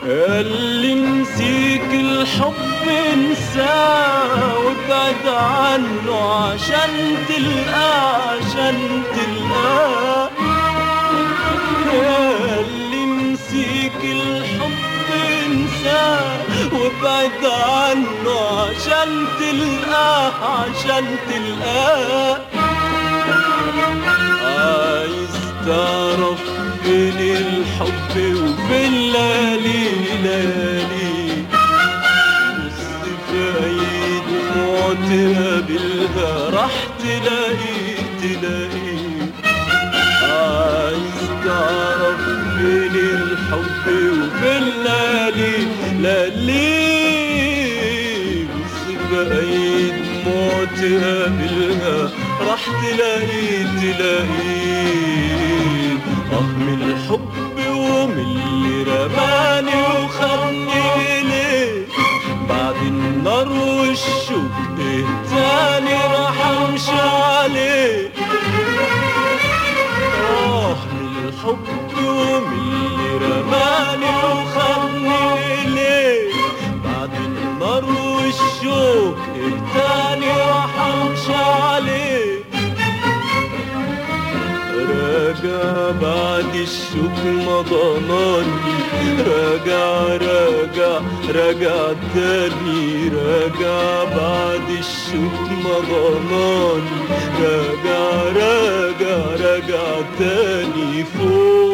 اللي نسيك الحب انساه وابعد عنه عشان تلقاه عشان تلقاه اللي نسيك الحب انساه وابعد عنه عشان تلقاه عشان تلقاه عايز تعرف فين الحب وفين ليالي ليالي بص في اي دموع تقابلها راح تلاقي تلاقي عايز تعرف فين الحب وفين ليالي ليالي بص في اي دموع تقابلها راح تلاقي تلاقي اه من الحب ومن اللي رماني وخدني إليه بعد النار والشوق إيه تاني راح امشي عليه آه من الحب ومن اللي رماني وخدني إليه بعد النار والشوق إيه تاني راح امشي عليه راجع بعد الشوق ما ضناني راجع راجع راجع تاني راجع بعد الشوق ما ضناني راجع راجع راجع تاني فوق